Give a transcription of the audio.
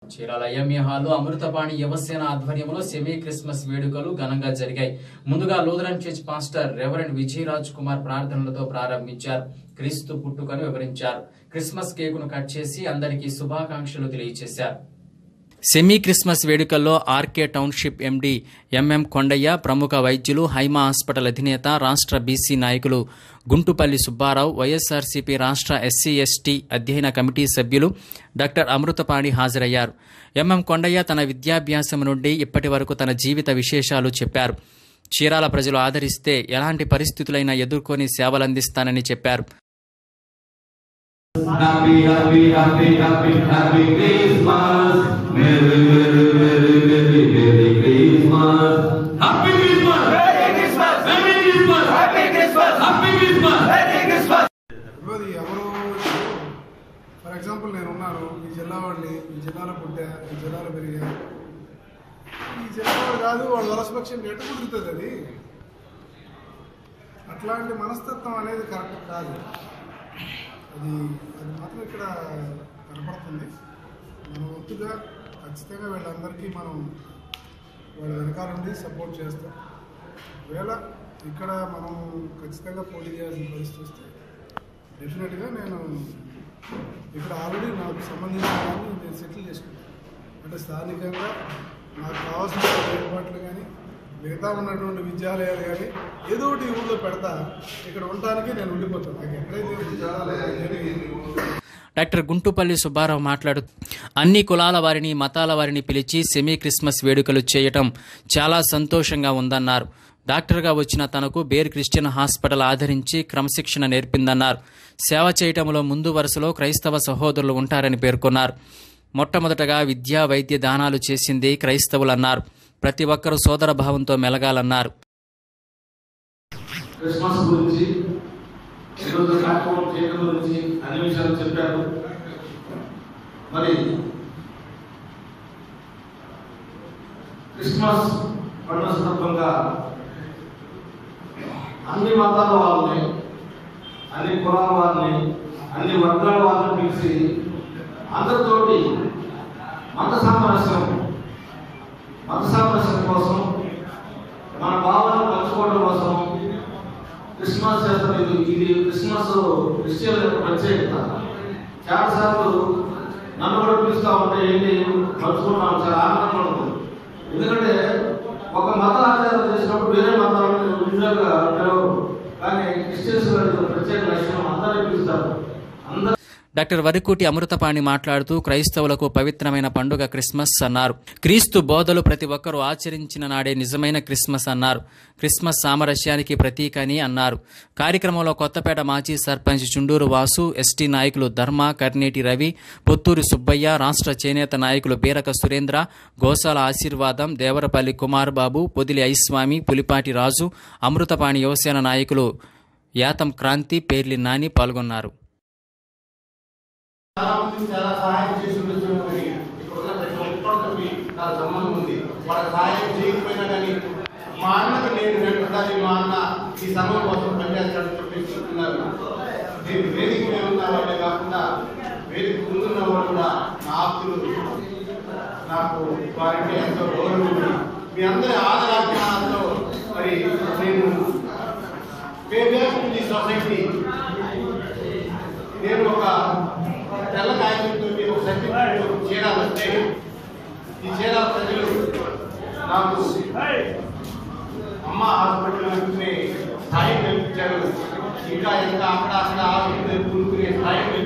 Chirala IMA hall Amruthapani Yuvasena ఆధ్వర్యంలో semi Christmas వేడుకలు ఘనంగా జరిగాయి ముందుగా Lutheran church pastor reverend Vijayaraj Kumar ప్రార్థనలతో ప్రారంభించారు క్రీస్తు పుట్టుకను వివరించారు క్రిస్మస్ కేకును కట్ చేసి అందరికీ శుభాకాంక్షలు తెలియజేశారు సెమీ క్రిస్మస్ వేడుకల్లో RK township MD MM Kondaiah ప్రముఖ వైద్యులు హైమా హాస్పిటల్ అధినేత రాష్ట్ర బీసీ నాయకులు గుంటుపల్లి సుబ్బారావు వైఎస్ఆర్సీపీ రాష్ట్ర ఎస్సీ ఎస్టీ అధ్యయన కమిటీ సభ్యులు డాక్టర్ అమృతపాణి హాజరయ్యారు ఎంఎం కొండయ్య తన విద్యాభ్యాసం నుండి ఇప్పటి వరకు తన జీవిత విశేషాలు చెప్పారు చీరాల ప్రజలు ఆదరిస్తే ఎలాంటి పరిస్థితులైనా ఎదుర్కొని సేవలందిస్తానని చెప్పారు Happy, happy, happy, happy, happy Christmas. Merry, merry, merry, merry, merry Christmas. Happy Christmas. Merry Christmas. Merry Christmas. Happy Christmas. Happy Christmas. Merry Christmas. అది ఎవరు ఫర్ ఎగ్జాంపుల్ నేను ఉన్నాను ఈ జిల్లా వాడిని ఈ జిల్లాలో పుట్టా ఈ జిల్లాలో పెరిగా ఈ జిల్లా వాడు కాదు వాడు వలసపక్షం ఎటు కుదురుతుంది అది అట్లాంటి మనస్తత్వం అనేది కరెక్ట్ కాదు అది అది మాత్రం ఇక్కడ కనపడుతుంది మన వంతుగా ఖచ్చితంగా వీళ్ళందరికీ మనం వాళ్ళ వెనకాల నుండి సపోర్ట్ చేస్తాం ఒకవేళ ఇక్కడ మనం ఖచ్చితంగా పోటీ చేయాల్సిన పరిస్థితి వస్తే డెఫినెట్గా నేను ఇక్కడ ఆల్రెడీ నాకు సంబంధించిన దాన్ని నేను సెటిల్ చేసుకుంటాను అంటే స్థానికంగా నాకు కావాల్సిన ఏర్పాట్లు కానీ మిగతా ఉన్నటువంటి విద్యాలయాలు కానీ ఏదో ఒకటి ఊళ్ళో పెడతా ఇక్కడ ఉండటానికి నేను ఉండిపోతాను నాకు ఎక్కడైతే విద్యాలయాలు డాక్టర్ గుంటుపల్లి సుబ్బారావు మాట్లాడుతూ అన్ని కులాల వారిని మతాల వారిని పిలిచి సెమీ క్రిస్మస్ వేడుకలు చేయటం చాలా సంతోషంగా ఉందన్నారు డాక్టర్గా వచ్చిన తనకు బేర్ క్రిస్టియన్ హాస్పిటల్ ఆదరించి క్రమశిక్షణ నేర్పిందన్నారు సేవ చేయటంలో ముందు వరుసలో క్రైస్తవ సహోదరులు ఉంటారని పేర్కొన్నారు మొట్టమొదటగా విద్యా వైద్య దానాలు చేసింది క్రైస్తవులన్నారు ప్రతి ఒక్కరూ సోదర భావంతో మెలగాలన్నారు క్రిస్మస్ గురించి ఈరోజు కార్యక్రమం చేయడం గురించి అన్ని విషయాలు చెప్పారు మరి క్రిస్మస్ పండుగ సందర్భంగా అన్ని మతాల వాళ్ళని అన్ని కులాల వారిని అన్ని వర్గాల వారిని పిలిచి అందరితోటి మత సామరస్యం మత సామరస్యం కోసం మన భావాలను పంచుకోవడం కోసం క్రిస్మస్ చేస్తారు ఇది ఇది క్రిస్మస్ క్రిస్టియన్ యొక్క ప్రత్యేకత చాలా సార్లు నన్ను కూడా పిలుస్తూ ఉంటే ఏంటి పంచుకుంటాం చాలా ఆనందంగా ఉంటుంది ఎందుకంటే ఒక మత ఆచారం చేసినప్పుడు వేరే మతాలను ఉద్యోగంగా పిలవరు కానీ క్రిస్టియన్స్ గారి ప్రత్యేక లక్ష్యం అందరినీ పిలుస్తారు అందరూ డాక్టర్ వరికుటి అమృతపాణి మాట్లాడుతూ క్రైస్తవులకు పవిత్రమైన పండుగ క్రిస్మస్ అన్నారు క్రీస్తు బోధలు ప్రతి ఒక్కరూ ఆచరించిన నాడే నిజమైన క్రిస్మస్ అన్నారు క్రిస్మస్ సామరస్యానికి ప్రతీక అని అన్నారు కార్యక్రమంలో కొత్తపేట మాజీ సర్పంచ్ చుండూరు వాసు ఎస్టీ నాయకులు ధర్మ కర్నేటి రవి పొత్తూరి సుబ్బయ్య రాష్ట్ర చేనేత నాయకులు బీరక సురేంద్ర గోసాల ఆశీర్వాదం దేవరపల్లి కుమార్ బాబు పొదిలి ఐస్వామి పులిపాటి రాజు అమృతపాణి యువసేన నాయకులు యాతం క్రాంతి పేర్లి నాని పాల్గొన్నారు చాలా మంది చాలా సహాయం చేసి ఉండొచ్చు కానీ ఇక్కడ ఉన్న ప్రతి ఒక్కరికి నాకు సంబంధం ఉంది వాళ్ళ సహాయం చేయకపోయినా కానీ మా అన్నకు నేను వెంటనే మా అన్న ఈ సమయం కోసం పనిచేస్తాడని చెప్పి చెప్తున్నారు నేను వేదిక మీద ఉన్న వాళ్ళే కాకుండా వేదిక ముందున్న వాళ్ళు కూడా నా ఆప్తులు నాకు వారికి ఎంతో గౌరవం ఉంది మీ అందరి ఆదరాభిమానాలతో మరి నేను పేరు సొసైటీ నేను ఒక తెల్ల కాగితంతో ఒక సర్టిఫికేట్ చేరాలంటే ఈ చీరాల ప్రజలు నాకు అమ్మ హాస్పిటల్ వెళ్తునే స్థాయి కల్పించారు ఇంకా ఇంకా అక్కడ అక్కడ ఆసుపత్రి కూరుకునే స్థాయి